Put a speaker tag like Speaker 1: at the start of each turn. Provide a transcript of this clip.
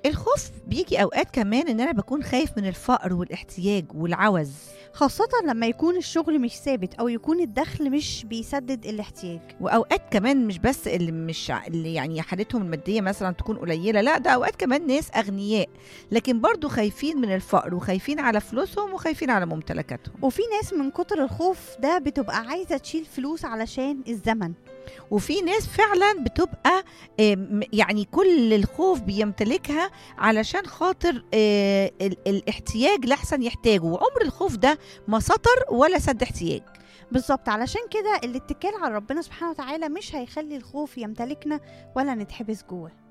Speaker 1: الخوف بيجي اوقات كمان ان انا بكون خايف من الفقر والاحتياج والعوز
Speaker 2: خاصة لما يكون الشغل مش ثابت أو يكون الدخل مش بيسدد الاحتياج
Speaker 1: واوقات كمان مش بس اللي مش ع- اللي يعني حالتهم الماديه مثلا تكون قليله لا ده اوقات كمان ناس اغنياء لكن برضو خايفين من الفقر وخايفين على فلوسهم وخايفين على ممتلكاتهم
Speaker 2: وفي ناس من كتر الخوف ده بتبقى عايزة تشيل فلوس علشان الزمن
Speaker 1: وفي ناس فعلا بتبقى آم، يعني كل الخوف بيمتلكها علشان خاطر آه، ال- الاحتياج لحسن يحتاجه وعمر الخوف ده ما سطر ولا سد احتياج
Speaker 2: بالظبط علشان كده الاتكال على ربنا سبحانه وتعالى مش هيخلي الخوف يمتلكنا ولا نتحبس جوه